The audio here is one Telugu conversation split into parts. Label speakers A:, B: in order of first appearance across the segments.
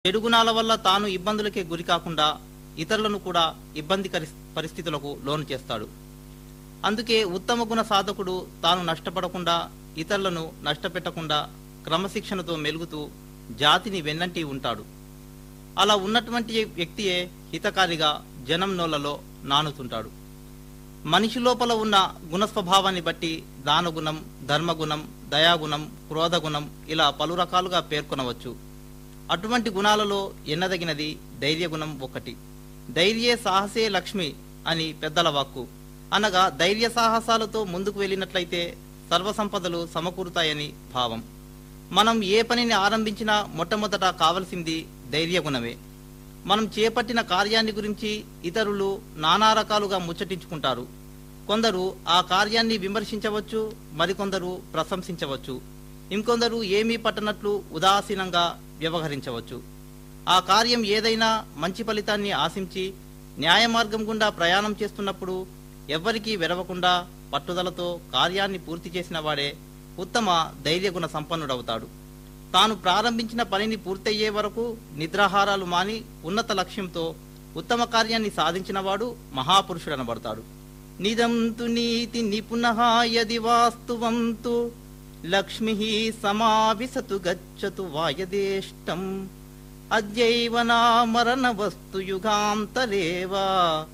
A: చెడు గుణాల వల్ల తాను ఇబ్బందులకే గురి కాకుండా ఇతరులను కూడా ఇబ్బందికరి పరిస్థితులకు లోను చేస్తాడు అందుకే ఉత్తమ గుణ సాధకుడు తాను నష్టపడకుండా ఇతరులను నష్టపెట్టకుండా క్రమశిక్షణతో మెలుగుతూ జాతిని వెన్నంటి ఉంటాడు అలా ఉన్నటువంటి వ్యక్తియే హితకారిగా జనం నోళ్లలో నానుతుంటాడు మనిషి లోపల ఉన్న గుణ స్వభావాన్ని బట్టి దానగుణం ధర్మగుణం దయాగుణం క్రోధగుణం ఇలా పలు రకాలుగా పేర్కొనవచ్చు అటువంటి గుణాలలో ఎన్నదగినది ధైర్యగుణం ఒకటి ధైర్యే సాహసే లక్ష్మి అని పెద్దల వాక్కు అనగా ధైర్య సాహసాలతో ముందుకు వెళ్ళినట్లయితే సర్వసంపదలు సమకూరుతాయని భావం మనం ఏ పనిని ఆరంభించినా మొట్టమొదట కావలసింది ధైర్యగుణమే మనం చేపట్టిన కార్యాన్ని గురించి ఇతరులు నానా రకాలుగా ముచ్చటించుకుంటారు కొందరు ఆ కార్యాన్ని విమర్శించవచ్చు మరికొందరు ప్రశంసించవచ్చు ఇంకొందరు ఏమీ పట్టనట్లు ఉదాసీనంగా వ్యవహరించవచ్చు ఆ కార్యం ఏదైనా మంచి ఫలితాన్ని ఆశించి న్యాయ మార్గం గుండా ప్రయాణం చేస్తున్నప్పుడు ఎవ్వరికీ వెరవకుండా పట్టుదలతో కార్యాన్ని పూర్తి చేసిన వాడే ఉత్తమ ధైర్యగుణ సంపన్నుడవుతాడు తాను ప్రారంభించిన పనిని పూర్తయ్యే వరకు నిద్రాహారాలు మాని ఉన్నత లక్ష్యంతో ఉత్తమ కార్యాన్ని సాధించినవాడు మహాపురుషుడనబడతాడు నిదంతు నీతి నిపుణః యది వాస్తువంతు లక్ష్మి సమావిశతు గచ్చతు వాయదేష్టం అద్యైవ నామరణ వస్తు యుగాంతరేవా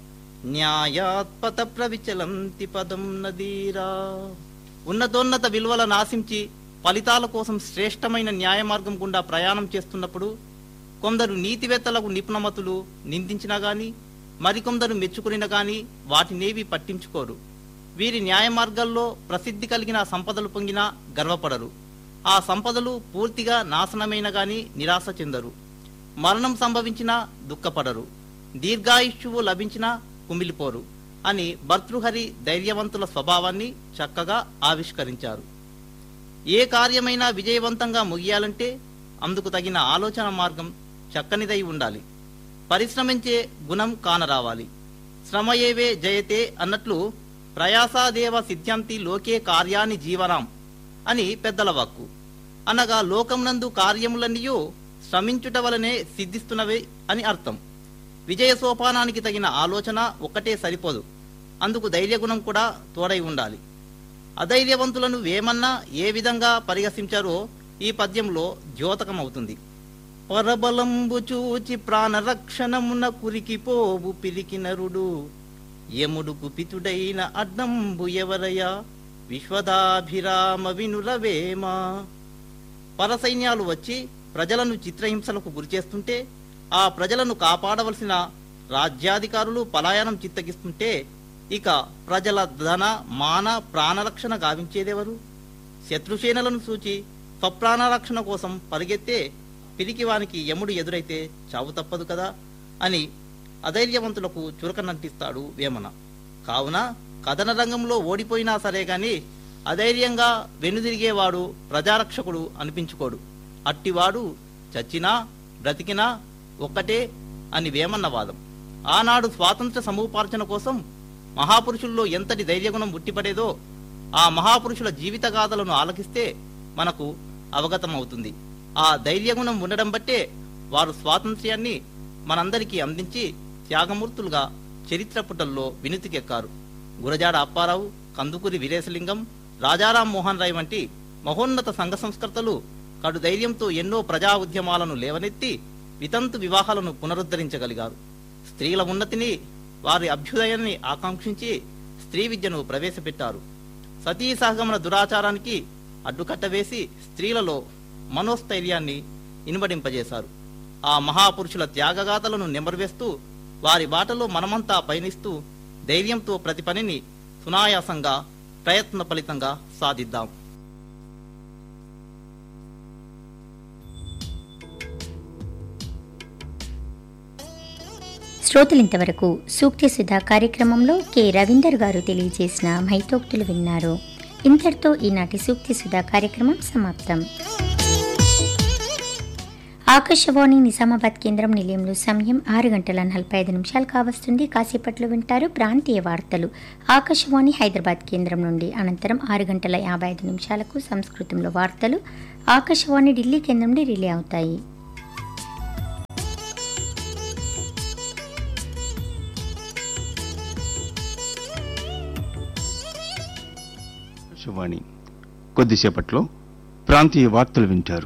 A: న్యాయాత్పత ప్రవిచలంతి పదం నదీరా ఉన్నతోన్నత విలువల నాశించి ఫలితాల కోసం శ్రేష్టమైన న్యాయ మార్గం గుండా ప్రయాణం చేస్తున్నప్పుడు కొందరు నీతివేత్తలకు నిపుణమతులు నిందించినా గాని మరికొందరు మెచ్చుకునినా గాని వాటినేవి పట్టించుకోరు వీరి న్యాయ మార్గాల్లో ప్రసిద్ధి కలిగిన సంపదలు పొంగినా గర్వపడరు ఆ సంపదలు పూర్తిగా నాశనమైన గాని నిరాశ చెందరు మరణం సంభవించినా దుఃఖపడరు దీర్ఘాయుష్యువు లభించినా కుమిలిపోరు అని భర్తృహరి ధైర్యవంతుల స్వభావాన్ని చక్కగా ఆవిష్కరించారు ఏ కార్యమైనా విజయవంతంగా ముగియాలంటే అందుకు తగిన ఆలోచన మార్గం చక్కనిదై ఉండాలి పరిశ్రమించే గుణం కానరావాలి శ్రమయేవే జయతే అన్నట్లు ప్రయాసాదేవ సిద్ధ్యంతి లోకే కార్యాన్ని జీవనాం అని పెద్దల వాక్కు అనగా లోకమునందు కార్యములన్నయూ శ్రమించుట వలనే సిద్ధిస్తున్నవే అని అర్థం విజయ సోపానానికి తగిన ఆలోచన ఒక్కటే సరిపోదు అందుకు ధైర్యగుణం కూడా తోడై ఉండాలి అధైర్యవంతులను వేమన్నా ఏ విధంగా పరిహసించారో ఈ పద్యంలో ద్యోతకమవుతుంది పరబలంబు చూచి ప్రాణరక్షణమున కురికిపోవు పిరికి నరుడు యముడు కుపితుడైన అడ్డంబు ఎవరయ్యా విశ్వదాభిరామ వినురవేమా పరసైన్యాలు వచ్చి ప్రజలను చిత్రహింసలకు గురిచేస్తుంటే ఆ ప్రజలను కాపాడవలసిన రాజ్యాధికారులు పలాయనం చిత్తగిస్తుంటే ఇక ప్రజల ధన మాన ప్రాణరక్షణ గావించేదెవరు శత్రుసేనలను చూచి స్వప్రాణరక్షణ కోసం పరిగెత్తే పిరికివానికి యముడు ఎదురైతే చావు తప్పదు కదా అని అధైర్యవంతులకు చురకనంటిస్తాడు వేమన కావున కథన రంగంలో ఓడిపోయినా సరే గాని అధైర్యంగా వెనుదిరిగేవాడు ప్రజారక్షకుడు అనిపించుకోడు అట్టివాడు చచ్చినా బ్రతికినా ఒక్కటే అని వేమన్న వాదం ఆనాడు స్వాతంత్ర సముపార్జన కోసం మహాపురుషుల్లో ఎంతటి ధైర్యగుణం ఉట్టిపడేదో ఆ మహాపురుషుల జీవిత గాథలను ఆలకిస్తే మనకు అవగతమవుతుంది ఆ ధైర్యగుణం ఉండడం బట్టే వారు స్వాతంత్ర్యాన్ని మనందరికీ అందించి త్యాగమూర్తులుగా చరిత్ర పుటల్లో వినుతికెక్కారు గురజాడ అప్పారావు కందుకూరి వీరేశలింగం రాజారాం మోహన్ రాయ్ వంటి మహోన్నత సంఘ సంస్కర్తలు కడు ధైర్యంతో ఎన్నో ప్రజా ఉద్యమాలను లేవనెత్తి వితంతు వివాహాలను పునరుద్ధరించగలిగారు స్త్రీల ఉన్నతిని వారి అభ్యుదయాన్ని ఆకాంక్షించి స్త్రీ విద్యను ప్రవేశపెట్టారు సతీ సహగమన దురాచారానికి అడ్డుకట్ట వేసి స్త్రీలలో మనోస్థైర్యాన్ని ఇనుబడింపజేశారు ఆ మహాపురుషుల త్యాగగాథలను నెమరువేస్తూ వారి బాటలో మనమంతా పయనిస్తూ ధైర్యంతో ప్రతి పనిని సునాయాసంగా ప్రయత్న ఫలితంగా సాధిద్దాం
B: శ్రోతలింతవరకు సూక్తి సుధా కార్యక్రమంలో కె రవీందర్ గారు తెలియజేసిన మైతోక్తులు విన్నారు ఇంతటితో ఈనాటి సూక్తి సుధా కార్యక్రమం సమాప్తం ఆకాశవాణి నిజామాబాద్ కేంద్రం నిలయంలో సమయం ఆరు గంటల నలభై ఐదు నిమిషాలు కావస్తుంది కాసేపట్లో వింటారు ప్రాంతీయ వార్తలు ఆకాశవాణి హైదరాబాద్ కేంద్రం నుండి అనంతరం ఆరు గంటల యాభై ఐదు నిమిషాలకు సంస్కృతంలో వార్తలు ఆకాశవాణి ఢిల్లీ కేంద్రం నుండి రిలే అవుతాయి
C: ఆకాశవాణి కొద్దిసేపట్లో ప్రాంతీయ వార్తలు వింటారు